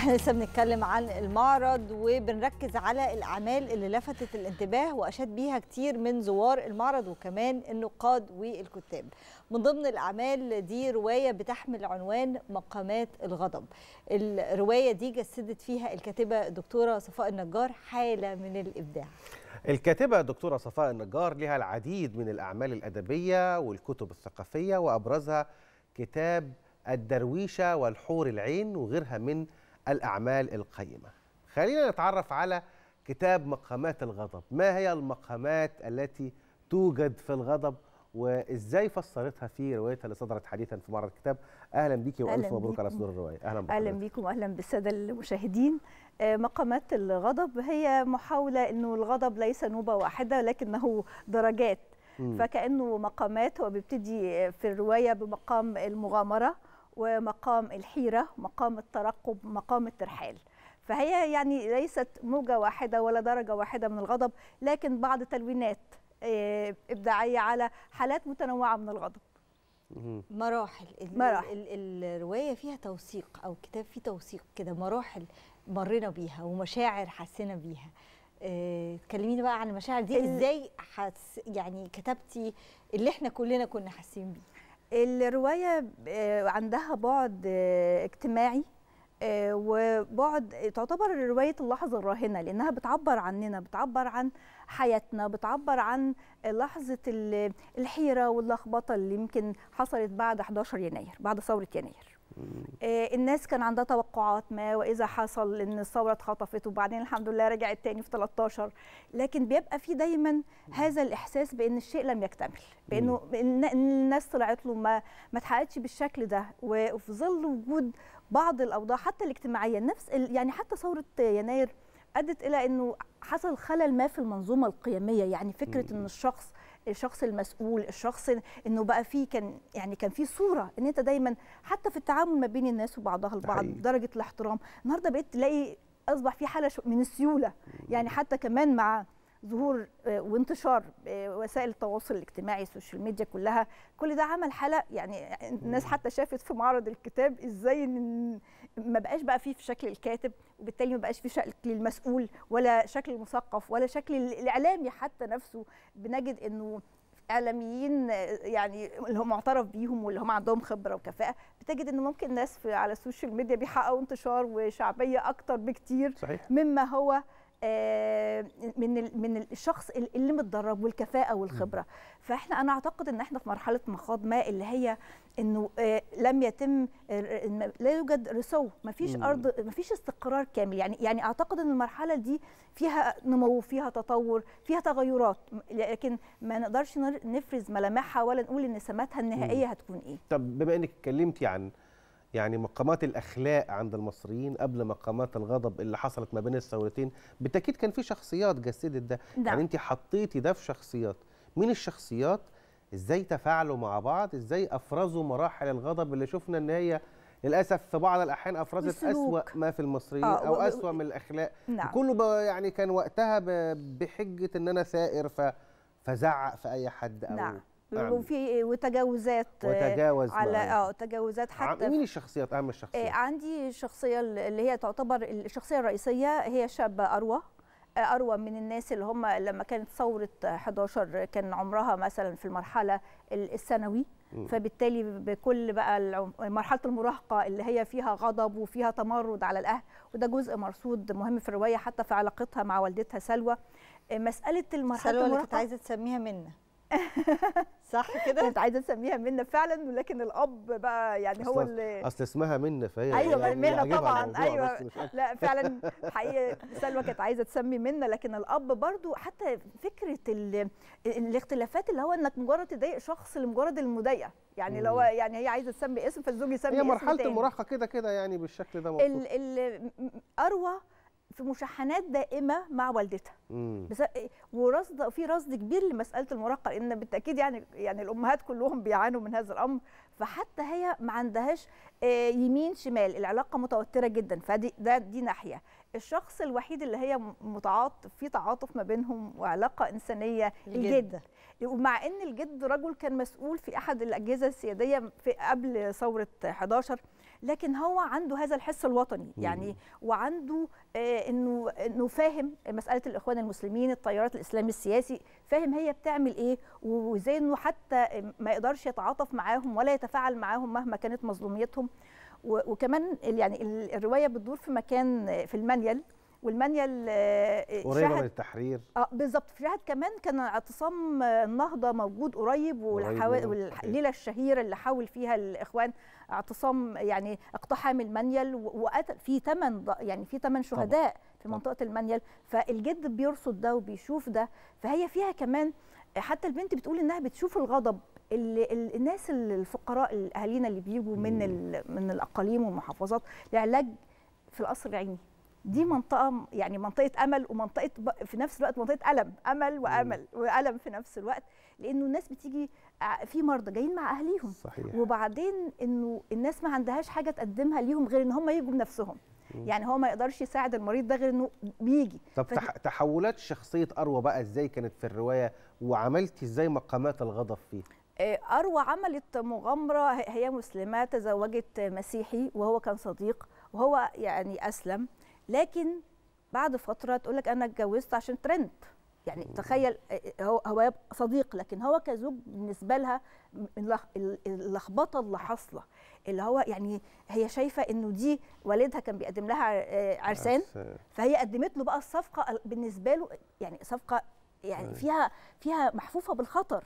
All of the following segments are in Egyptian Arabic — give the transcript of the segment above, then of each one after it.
احنا لسه بنتكلم عن المعرض وبنركز على الاعمال اللي لفتت الانتباه واشاد بيها كتير من زوار المعرض وكمان النقاد والكتاب من ضمن الاعمال دي روايه بتحمل عنوان مقامات الغضب الروايه دي جسدت فيها الكاتبه الدكتوره صفاء النجار حاله من الابداع الكاتبة الدكتورة صفاء النجار لها العديد من الأعمال الأدبية والكتب الثقافية وأبرزها كتاب الدرويشة والحور العين وغيرها من الأعمال القيمة خلينا نتعرف على كتاب مقامات الغضب ما هي المقامات التي توجد في الغضب وازاي فسرتها في روايتها اللي صدرت حديثا في معرض الكتاب اهلا بيكي والف أهلاً مبروك على بيكم. صدور الروايه اهلا اهلا بحضرتك بيكم واهلا بالساده المشاهدين آه، مقامات الغضب هي محاوله انه الغضب ليس نوبه واحده لكنه درجات مم. فكانه مقامات هو بيبتدي في الروايه بمقام المغامره ومقام الحيره مقام الترقب مقام الترحال فهي يعني ليست موجه واحده ولا درجه واحده من الغضب لكن بعض تلوينات آه، ابداعيه على حالات متنوعه من الغضب مم. مراحل ال- مراحل. ال- الروايه فيها توثيق او كتاب فيه توثيق كده مراحل مرينا بيها ومشاعر حسينا بيها آه، تكلميني بقى عن المشاعر دي ال- ازاي حس يعني كتبتي اللي احنا كلنا كنا حاسين بيه الرواية آه، عندها بعد آه، اجتماعي آه، وبعد تعتبر رواية اللحظة الراهنة لأنها بتعبر عننا بتعبر عن حياتنا بتعبر عن لحظة ال- الحيرة واللخبطة اللي يمكن حصلت بعد 11 يناير بعد ثورة يناير آه، الناس كان عندها توقعات ما واذا حصل ان الثوره اتخطفت وبعدين الحمد لله رجعت تاني في 13 لكن بيبقى في دايما هذا الاحساس بان الشيء لم يكتمل بانه إن إن الناس طلعت له ما ما اتحققتش بالشكل ده وفي ظل وجود بعض الاوضاع حتى الاجتماعيه نفس ال- يعني حتى ثوره يناير ادت الى انه حصل خلل ما في المنظومه القيميه يعني فكره ان الشخص الشخص المسؤول الشخص انه بقى فيه كان يعني كان في صوره ان انت دايما حتى في التعامل ما بين الناس وبعضها البعض حقيقي. درجه الاحترام النهارده بقيت تلاقي اصبح في حاله شو- من السيوله يعني حتى كمان مع ظهور آه، وانتشار آه، وسائل التواصل الاجتماعي السوشيال ميديا كلها كل ده عمل حاله يعني الناس حتى شافت في معرض الكتاب ازاي ان ما بقاش بقى فيه في شكل الكاتب وبالتالي ما بقاش فيه شكل المسؤول ولا شكل المثقف ولا شكل الاعلامي حتى نفسه بنجد انه اعلاميين آه، يعني اللي هم معترف بيهم واللي هم عندهم خبره وكفاءه بتجد ان ممكن ناس في على السوشيال ميديا بيحققوا انتشار وشعبيه اكتر بكتير صحيح مما هو آه، من ال- من الشخص ال- اللي متدرب والكفاءه والخبره فاحنا انا اعتقد ان احنا في مرحله مخاض ما اللي هي انه آه، لم يتم آه، الم- لا يوجد رسو ما فيش مم. ارض ما فيش استقرار كامل يعني يعني اعتقد ان المرحله دي فيها نمو فيها تطور فيها تغيرات م- لكن ما نقدرش نر- نفرز ملامحها ولا نقول ان سماتها النهائيه هتكون ايه طب بما انك اتكلمتي عن يعني مقامات الاخلاق عند المصريين قبل مقامات الغضب اللي حصلت ما بين الثورتين بالتاكيد كان في شخصيات جسدت ده نعم. يعني انت حطيتي ده في شخصيات مين الشخصيات ازاي تفاعلوا مع بعض ازاي افرزوا مراحل الغضب اللي شفنا ان هي للاسف في بعض الاحيان افرزت والسلوك. اسوا ما في المصريين آه، او و- و- اسوا من الاخلاق نعم كله بقى يعني كان وقتها ب- بحجه ان انا ثائر ف فزعق في اي حد او نعم أعمل. وفي وتجاوزات آه، وتجاوز على معاه. اه تجاوزات ع- حتى مين الشخصيات اهم آه، الشخصيات عندي شخصية اللي هي تعتبر الشخصية الرئيسية هي شابة أروى آه، أروى من الناس اللي هم لما كانت ثورة 11 كان عمرها مثلا في المرحلة ال- الثانوي مم. فبالتالي بكل بقى العم- مرحلة المراهقة اللي هي فيها غضب وفيها تمرد على الأهل وده جزء مرصود مهم في الرواية حتى في علاقتها مع والدتها سلوى آه، مسألة المرحلة سلوى اللي كانت المراهقة عايزه تسميها منا صح كده كانت عايزة تسميها منا فعلا ولكن الأب بقى يعني هو أصلاً اللي اصل اسمها منة فهي ايوه يعني منى عاجبها طبعا الموضوع ايوه بس مش أكتر. لا فعلا حقيقه سلوى كانت عايزه تسمي منى لكن الاب برضو حتى فكره ال- الاختلافات اللي هو انك مجرد تضايق شخص لمجرد المضايقه يعني لو يعني هي عايزه تسمي اسم فالزوج يسمي هي اسم مرحله تاني. المراهقه كده كده يعني بالشكل ده مبسوط ال ال اروى في مشاحنات دائمه مع والدتها مم. بس ورصد في رصد كبير لمساله المراهقه لان بالتاكيد يعني يعني الامهات كلهم بيعانوا من هذا الامر فحتى هي ما عندهاش آه، يمين شمال العلاقه متوتره جدا فدي ده دي ناحيه الشخص الوحيد اللي هي متعاطف في تعاطف ما بينهم وعلاقه انسانيه الجد ومع ان الجد رجل كان مسؤول في احد الاجهزه السياديه في قبل ثوره 11 لكن هو عنده هذا الحس الوطني يعني وعنده آه انه انه فاهم مساله الاخوان المسلمين التيارات الاسلامي السياسي فاهم هي بتعمل ايه وازاي انه حتى ما يقدرش يتعاطف معاهم ولا يتفاعل معاهم مهما كانت مظلوميتهم و- وكمان ال- يعني ال- الروايه بتدور في مكان آه، في المانيال والمانيال آه، قريبه من شهد التحرير اه بالظبط في شهد كمان كان اعتصام آه، النهضه موجود قريب والحوا... منه، والليله الشهيره اللي حاول فيها الاخوان اعتصام يعني اقتحام المنيل و- وقتل في ثمان يعني في ثمان شهداء في منطقه المنيل فالجد بيرصد ده وبيشوف ده فهي فيها كمان حتى البنت بتقول انها بتشوف الغضب اللي ال- الناس الفقراء اهالينا اللي بيجوا من ال- من الاقاليم والمحافظات لعلاج في القصر العيني دي منطقه يعني منطقه امل ومنطقه ب- في نفس الوقت منطقه الم امل وامل والم في نفس الوقت لانه الناس بتيجي ع- في مرضى جايين مع اهليهم صحيح وبعدين انه الناس ما عندهاش حاجه تقدمها ليهم غير ان هم يجوا بنفسهم يعني هو ما يقدرش يساعد المريض ده غير انه بيجي طب فدي- تح... تحولات شخصيه اروى بقى ازاي كانت في الروايه وعملتي ازاي مقامات الغضب فيه آه، أروى عملت مغامرة ه- هي مسلمة تزوجت مسيحي وهو كان صديق وهو يعني أسلم لكن بعد فترة تقول لك أنا اتجوزت عشان ترند يعني تخيل آه، هو هو يبقى صديق لكن هو كزوج بالنسبة لها اللخ- ال- اللخبطة اللي حاصلة اللي هو يعني هي شايفة إنه دي والدها كان بيقدم لها آه، عرسان بس- فهي قدمت له بقى الصفقه ال- بالنسبه له يعني صفقه يعني فيها فيها محفوفه بالخطر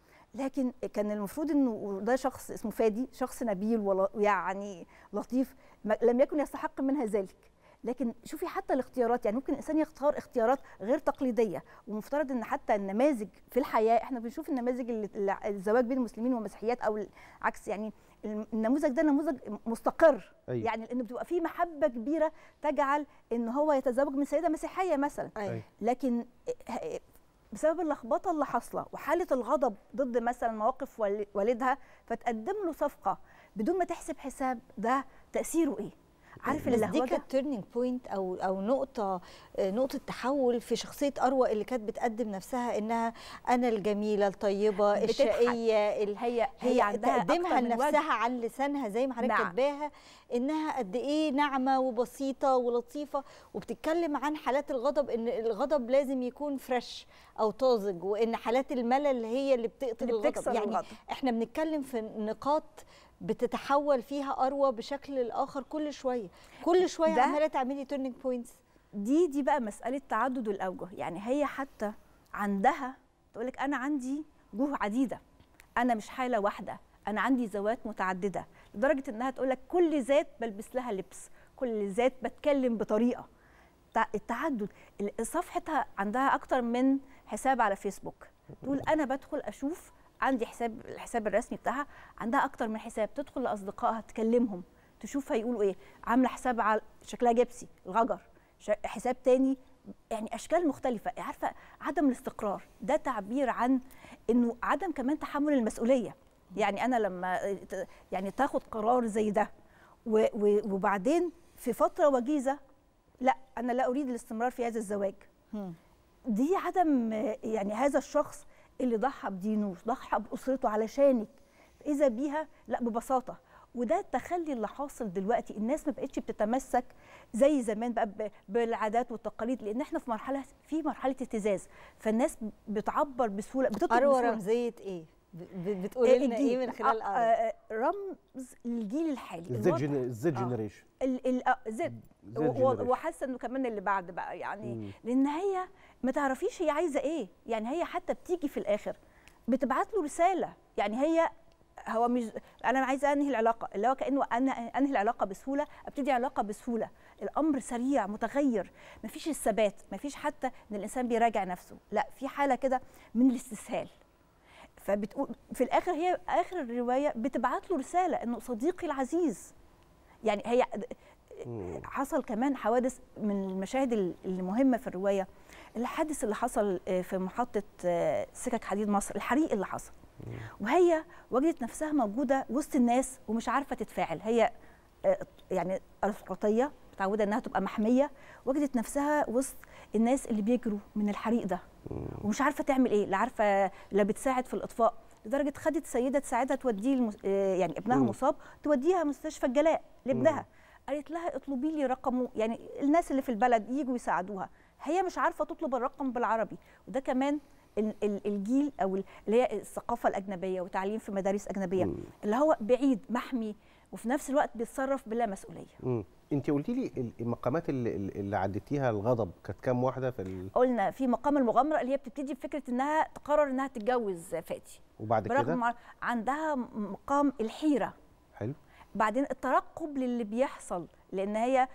لكن كان المفروض انه ده شخص اسمه فادي شخص نبيل ولا- ويعني لطيف ما- لم يكن يستحق منها ذلك لكن شوفي حتى الاختيارات يعني ممكن الانسان يختار اختيارات غير تقليديه ومفترض ان حتى النماذج في الحياه احنا بنشوف النماذج اللي اللي- الزواج بين المسلمين والمسيحيات او العكس يعني النموذج ده نموذج مستقر أيوة. يعني لانه بتبقى فيه محبه كبيره تجعل ان هو يتزوج من سيده مسيحيه مثلا أيوة. لكن بسبب اللخبطه اللي حاصله وحاله الغضب ضد مثلا مواقف وال- والدها فتقدم له صفقه بدون ما تحسب حساب ده تاثيره ايه عارف بس دي اللهوجه كانت تيرنينج بوينت او او نقطه آه، نقطه تحول في شخصيه اروى اللي كانت بتقدم نفسها انها انا الجميله الطيبه بتضحك. الشقيه ال- هي هي هي عندها تقدمها أكتر من وجه. لنفسها عن لسانها زي ما حضرتك نعم. كاتباها انها قد ايه ناعمه وبسيطه ولطيفه وبتتكلم عن حالات الغضب ان الغضب لازم يكون فريش او طازج وان حالات الملل هي اللي بتقتل اللي الغضب بتكسر يعني الغضب. احنا بنتكلم في نقاط بتتحول فيها اروى بشكل الاخر كل شويه كل شويه ده- عماله تعملي تيرنينج بوينتس دي دي بقى مساله تعدد الاوجه يعني هي حتى عندها تقول لك انا عندي وجوه عديده انا مش حاله واحده انا عندي ذوات متعدده لدرجه انها تقول لك كل ذات بلبس لها لبس كل ذات بتكلم بطريقه تع- التعدد ال- صفحتها عندها اكتر من حساب على فيسبوك تقول انا بدخل اشوف عندي حساب الحساب الرسمي بتاعها عندها اكتر من حساب تدخل لاصدقائها تكلمهم تشوف هيقولوا ايه عامله حساب على شكلها جبسي الغجر ش- حساب تاني يعني اشكال مختلفه عارفه عدم الاستقرار ده تعبير عن انه عدم كمان تحمل المسؤوليه يعني انا لما ت- يعني تاخد قرار زي ده و- و- وبعدين في فتره وجيزه لا انا لا اريد الاستمرار في هذا الزواج دي عدم يعني هذا الشخص اللي ضحى بدينه ضحى باسرته علشانك اذا بيها لا ببساطه وده التخلي اللي حاصل دلوقتي الناس ما بقتش بتتمسك زي زمان بقى ب- بالعادات والتقاليد لان احنا في مرحله في مرحله ابتزاز فالناس بتعبر بسهوله بتطلب اروى بسهوله رمزيه ايه ب- ب- بتقولي لنا ايه من خلال آه، اروى آه، رمز الجيل الحالي الزد الوضع- جن- الزد آه. جنريشن ال ال آه، زد زد و- generation. وحاسه انه كمان اللي بعد بقى يعني مم. لان هي ما تعرفيش هي عايزه ايه يعني هي حتى بتيجي في الاخر بتبعت له رساله يعني هي هو مش انا عايزه انهي العلاقه اللي هو كانه انا انهي العلاقه بسهوله ابتدي علاقه بسهوله الامر سريع متغير مفيش الثبات مفيش حتى ان الانسان بيراجع نفسه لا في حاله كده من الاستسهال فبتقول في الاخر هي اخر الروايه بتبعت له رساله انه صديقي العزيز يعني هي حصل كمان حوادث من المشاهد ال- المهمه في الروايه الحادث اللي حصل آه، في محطه آه، سكك حديد مصر الحريق اللي حصل وهي وجدت نفسها موجوده وسط الناس ومش عارفه تتفاعل هي آه، يعني ارستقراطيه متعوده انها تبقى محميه وجدت نفسها وسط الناس اللي بيجروا من الحريق ده ومش عارفه تعمل ايه لا عارفه لا بتساعد في الاطفاء لدرجه خدت سيده تساعدها توديه المس... آه، يعني ابنها مم. مصاب توديها مستشفى الجلاء لابنها قالت لها اطلبي لي رقمه يعني الناس اللي في البلد يجوا يساعدوها هي مش عارفه تطلب الرقم بالعربي وده كمان ال- ال- الجيل او ال- اللي هي الثقافه الاجنبيه وتعليم في مدارس اجنبيه مم. اللي هو بعيد محمي وفي نفس الوقت بيتصرف بلا مسؤوليه مم. انت قلتي لي ال- المقامات اللي, اللي عديتيها الغضب كانت كام واحده في ال... قلنا في مقام المغامره اللي هي بتبتدي بفكره انها تقرر انها تتجوز فادي وبعد برغم كده مع- عندها مقام الحيره حلو بعدين الترقب للي بيحصل لان هي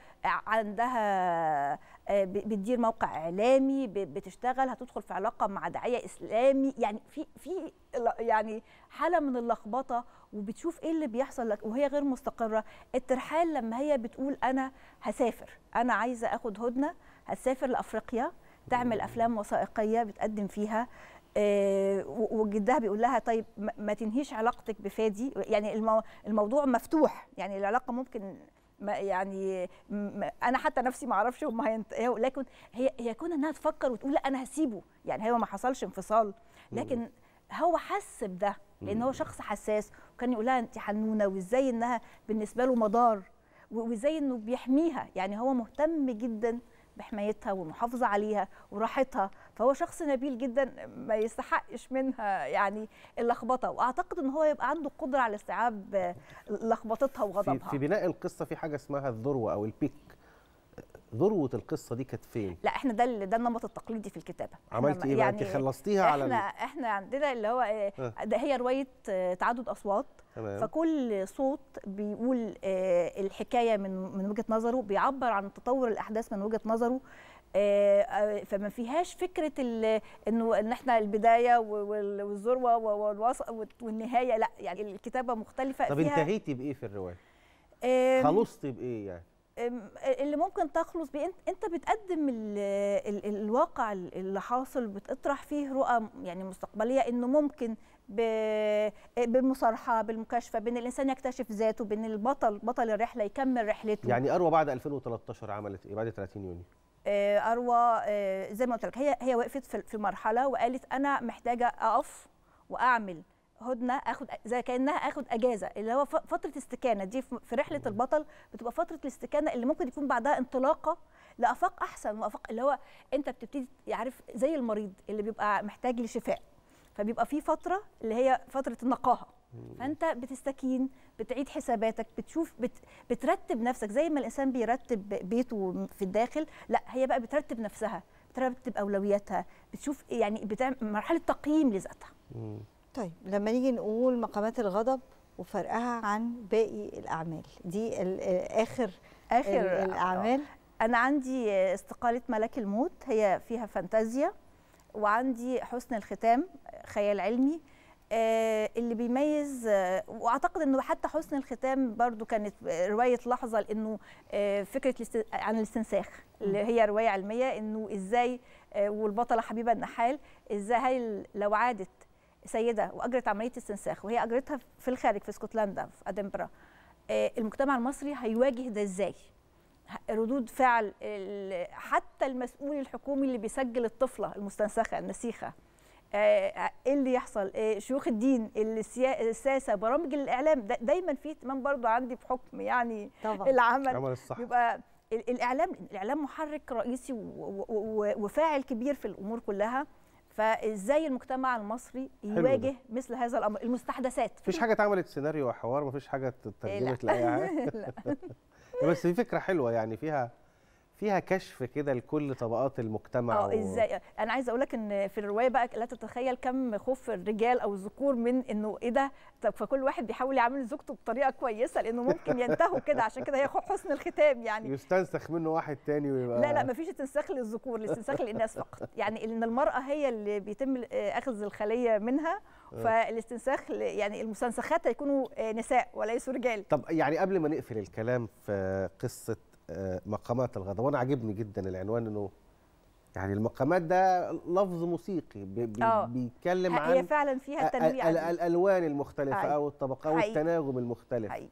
عندها آه، ب- بتدير موقع اعلامي ب- بتشتغل هتدخل في علاقه مع داعيه اسلامي يعني في في ل- يعني حاله من اللخبطه وبتشوف ايه اللي بيحصل لك وهي غير مستقره الترحال لما هي بتقول انا هسافر انا عايزه اخد هدنه هتسافر لافريقيا تعمل افلام وثائقيه بتقدم فيها آه، و- وجدها بيقول لها طيب ما- ما تنهيش علاقتك بفادي يعني المو الموضوع مفتوح يعني العلاقه ممكن ما يعني م- انا حتى نفسي ما اعرفش هم هينتهوا لكن هي هي كون انها تفكر وتقول لا انا هسيبه يعني هو ما حصلش انفصال لكن هو حس بده لان هو شخص حساس وكان يقول لها انت حنونه وازاي انها بالنسبه له مدار و- وازاي انه بيحميها يعني هو مهتم جدا بحمايتها والمحافظه عليها وراحتها فهو شخص نبيل جدا ما يستحقش منها يعني اللخبطه واعتقد ان هو يبقى عنده قدره على استيعاب آه، لخبطتها في, وغضبها في بناء القصه في حاجه اسمها الذروه او البيك ذروه القصه دي كانت فين لا احنا ده ال- ده النمط التقليدي في الكتابه إحنا عملت ما- ايه بقى انت خلصتيها على احنا ال- احنا عندنا اللي هو آه، آه. ده هي روايه آه، تعدد اصوات تمام فكل صوت بيقول آه، الحكايه من من وجهه نظره بيعبر عن تطور الاحداث من وجهه نظره آه، آه، فما فيهاش فكره ال- انه ان احنا البدايه وال- والذروه والوسط والنهايه لا يعني الكتابه مختلفه طب فيها انتهيتي بايه في الروايه آم، خلصتي بايه يعني أم، اللي ممكن تخلص بيه انت انت بتقدم ال ال الواقع اللي حاصل بتطرح فيه رؤى يعني مستقبليه انه ممكن ب- بالمصارحه بالمكاشفه بان الانسان يكتشف ذاته بان البطل بطل الرحله يكمل رحلته يعني اروى بعد 2013 عملت ايه بعد 30 يونيو آه، اروى آه، زي ما قلت لك هي هي وقفت في في مرحله وقالت انا محتاجه اقف واعمل هدنه اخد زي كانها اخد اجازه اللي هو ف- فتره استكانه دي في في رحله البطل بتبقى فتره الاستكانه اللي ممكن يكون بعدها انطلاقه لافاق احسن وافاق اللي هو انت بتبتدي يعرف زي المريض اللي بيبقى محتاج لشفاء فبيبقى في فتره اللي هي فتره النقاهه فانت بتستكين بتعيد حساباتك بتشوف بت بترتب نفسك زي ما الانسان بيرتب بيته في الداخل لا هي بقى بترتب نفسها بترتب اولوياتها بتشوف يعني بتعمل مرحله تقييم لذاتها مم. طيب لما نيجي نقول مقامات الغضب وفرقها عن باقي الاعمال دي ال- اخر اخر ال- الاعمال انا عندي استقاله ملك الموت هي فيها فانتازيا وعندي حسن الختام خيال علمي آه، اللي بيميز آه، واعتقد انه حتى حسن الختام برضو كانت روايه لحظه لانه آه، فكره الاست- عن الاستنساخ اللي هي روايه علميه انه ازاي آه، والبطله حبيبه النحال ازاي هي لو عادت سيده واجرت عمليه استنساخ وهي اجرتها في الخارج في اسكتلندا في ادنبرا آه، المجتمع المصري هيواجه ده ازاي ردود فعل ال- حتى المسؤول الحكومي اللي بيسجل الطفله المستنسخه النسيخه آه، ايه اللي يحصل آه، شيوخ الدين السيا- السياسه برامج الاعلام دا دايما في اهتمام برضو عندي بحكم يعني طبعا العمل عمل الصح بيبقى ال- الاعلام الاعلام محرك رئيسي و- و- و- وفاعل كبير في الامور كلها فازاي المجتمع المصري ده. يواجه مثل هذا الامر المستحدثات مفيش حاجه اتعملت سيناريو وحوار مفيش حاجه اترجمت لاي حاجه لا. بس دي فكره حلوه يعني فيها فيها كشف كده لكل طبقات المجتمع اه و- ازاي انا عايزه اقول لك ان في الروايه بقى لا تتخيل كم خوف الرجال او الذكور من انه ايه ده طب فكل واحد بيحاول يعامل زوجته بطريقه كويسه لانه ممكن ينتهوا كده عشان كده هي حسن الختام يعني يستنسخ منه واحد تاني ويبقى لا لا مفيش استنساخ للذكور الاستنساخ للناس فقط يعني ان المراه هي اللي بيتم آه، اخذ الخليه منها فالاستنساخ ل- يعني المستنسخات هيكونوا آه، نساء وليسوا رجال طب يعني قبل ما نقفل الكلام في قصه آه، مقامات الغضب وانا عاجبني جدا العنوان انه يعني المقامات ده لفظ موسيقي بي بي آه. بيتكلم هي عن فعلا فيها ال- تنويع ال- الالوان المختلفه حقيقي. او الطبقات حقيقي. والتناغم المختلف حقيقي.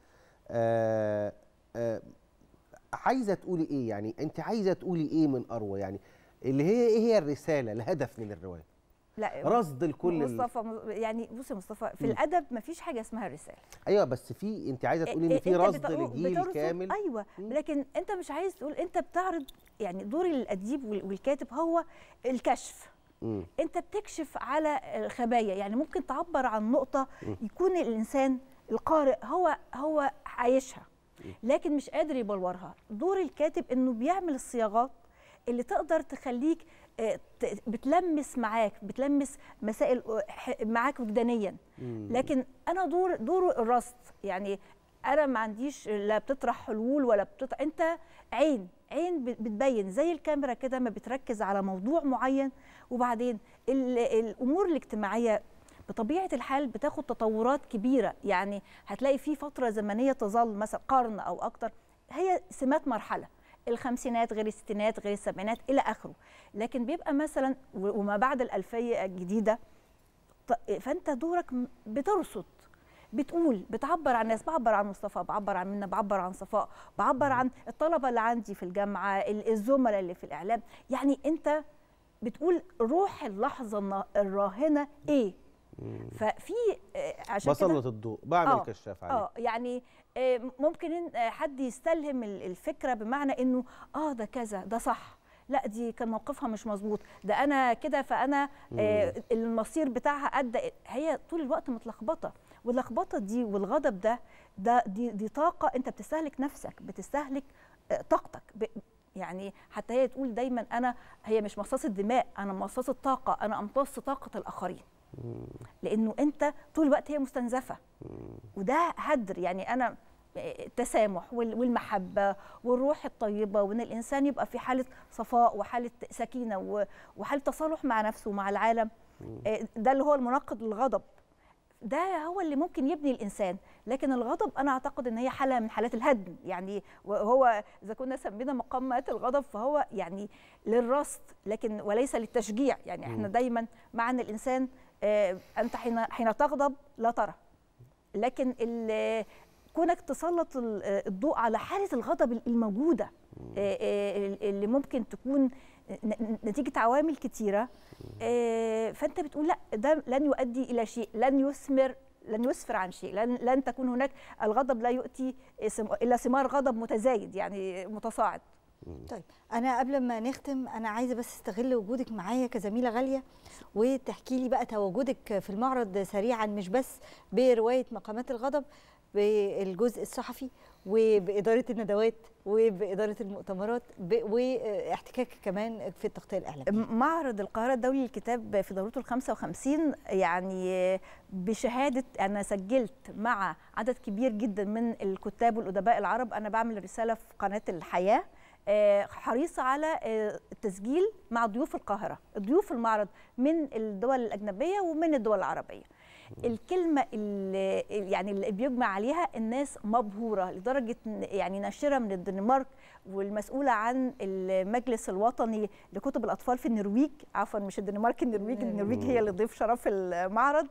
آه آه عايزه تقولي ايه يعني انت عايزه تقولي ايه من اروى يعني اللي هي ايه هي الرساله الهدف من الروايه لا رصد لكل ال... مصطفى يعني بص يا مصطفى في مم. الادب مفيش حاجه اسمها رساله ايوه بس في انت عايزه تقولي ان إيه، في أنت رصد بتقول- لجيل بترصد- كامل ايوه مم. لكن انت مش عايز تقول انت بتعرض يعني دور الاديب وال- والكاتب هو الكشف مم. انت بتكشف على الخبايا يعني ممكن تعبر عن نقطه مم. يكون الانسان القارئ هو هو عايشها لكن مش قادر يبلورها دور الكاتب انه بيعمل الصياغات اللي تقدر تخليك آه، ت- بتلمس معاك بتلمس مسائل آه، ح- معاك وجدانيا مم. لكن انا دور دور الرصد يعني انا ما عنديش لا بتطرح حلول ولا بتطرح انت عين عين بت- بتبين زي الكاميرا كده ما بتركز على موضوع معين وبعدين ال- الامور الاجتماعيه بطبيعه الحال بتاخد تطورات كبيره يعني هتلاقي في فتره زمنيه تظل مثلا قرن او اكتر هي سمات مرحله الخمسينات غير الستينات غير السبعينات الى اخره لكن بيبقى مثلا و- وما بعد الالفيه الجديده ط- فانت دورك م- بترصد بتقول بتعبر عن الناس بعبر عن مصطفى بعبر عن منى بعبر عن صفاء بعبر عن الطلبه اللي عندي في الجامعه ال- الزملاء اللي في الاعلام يعني انت بتقول روح اللحظه النا- الراهنه ايه ففي آه، عشان كده بسلط الضوء بعمل آه، كشاف عليه اه يعني آه، ممكن إن- آه، حد يستلهم ال- الفكره بمعنى انه اه ده كذا ده صح لا دي كان موقفها مش مظبوط ده انا كده فانا آه المصير بتاعها ادى هي طول الوقت متلخبطه واللخبطه دي والغضب ده ده دي, دي طاقه انت بتستهلك نفسك بتستهلك آه، طاقتك ب- يعني حتى هي تقول دايما انا هي مش مصاصه دماء انا مصاصه طاقه انا امتص طاقه الاخرين لانه انت طول الوقت هي مستنزفه وده هدر يعني انا التسامح وال- والمحبه والروح الطيبه وان الانسان يبقى في حاله صفاء وحاله سكينه و- وحاله تصالح مع نفسه ومع العالم آه، ده اللي هو المناقض للغضب ده هو اللي ممكن يبني الانسان لكن الغضب انا اعتقد ان هي حاله من حالات الهدم يعني وهو اذا كنا سمينا مقامات الغضب فهو يعني للرصد لكن وليس للتشجيع يعني احنا دايما مع ان الانسان آه، انت حين حين تغضب لا ترى لكن ال- كونك تسلط ال- الضوء على حاله الغضب الموجوده آه، آه، اللي ممكن تكون ن- نتيجه عوامل كتيره آه، فانت بتقول لا ده لن يؤدي الى شيء لن يثمر لن يسفر عن شيء لن لن تكون هناك الغضب لا يؤتي سم- الا ثمار غضب متزايد يعني متصاعد طيب انا قبل ما نختم انا عايزه بس استغل وجودك معايا كزميله غاليه وتحكي لي بقى تواجدك في المعرض سريعا مش بس بروايه مقامات الغضب بالجزء الصحفي وباداره الندوات وباداره المؤتمرات ب- واحتكاك كمان في التغطيه الاعلاميه معرض القاهرة الدولي للكتاب في دورته ال 55 يعني بشهادة أنا سجلت مع عدد كبير جدا من الكتاب والأدباء العرب أنا بعمل رسالة في قناة الحياة آه، حريصة على آه، التسجيل مع ضيوف القاهرة ضيوف المعرض من الدول الأجنبية ومن الدول العربية الكلمة اللي يعني اللي بيجمع عليها الناس مبهورة لدرجة إن يعني ناشرة من الدنمارك والمسؤولة عن المجلس الوطني لكتب الأطفال في النرويج عفوا مش الدنمارك النرويج النرويج هي اللي ضيف شرف المعرض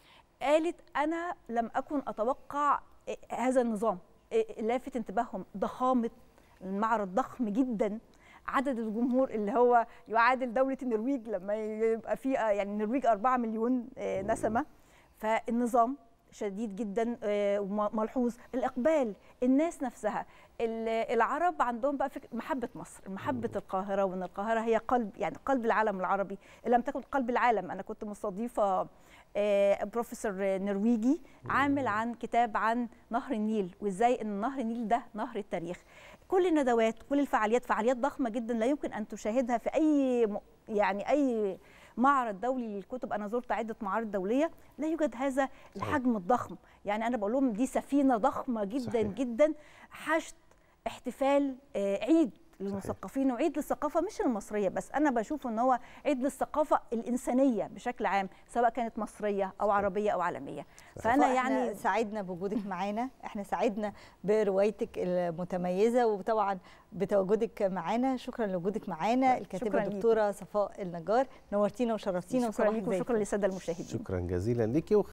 قالت أنا لم أكن أتوقع هذا النظام لافت انتباههم ضخامة المعرض ضخم جدا عدد الجمهور اللي هو يعادل دولة النرويج لما يبقى في يعني النرويج 4 مليون آه، نسمة فالنظام شديد جدا آه، وملحوظ الاقبال الناس نفسها ال- العرب عندهم بقى فكره محبه مصر محبه القاهره وان القاهره هي قلب يعني قلب العالم العربي إن لم تكن قلب العالم انا كنت مستضيفه آه، بروفيسور نرويجي عامل عن كتاب عن نهر النيل وازاي ان نهر النيل ده نهر التاريخ كل الندوات كل الفعاليات فعاليات ضخمه جدا لا يمكن ان تشاهدها في اي م- يعني اي معرض دولي للكتب انا زرت عده معارض دوليه لا يوجد هذا الحجم الضخم يعني انا بقول لهم دي سفينه ضخمه جدا صحيح. جدا حشد احتفال آه، عيد للمثقفين وعيد للثقافه مش المصريه بس انا بشوف ان هو عيد للثقافه الانسانيه بشكل عام سواء كانت مصريه او عربيه او عالميه فانا فإحنا يعني سعدنا بوجودك معانا احنا سعدنا بروايتك المتميزه وطبعا بتواجدك معانا شكرا لوجودك معانا الكاتبه شكراً ليكي. الدكتوره صفاء النجار نورتينا وشرفتينا شكرا وصباحك لكم زي شكرا الفل. للساده المشاهدين شكرا جزيلا ليكي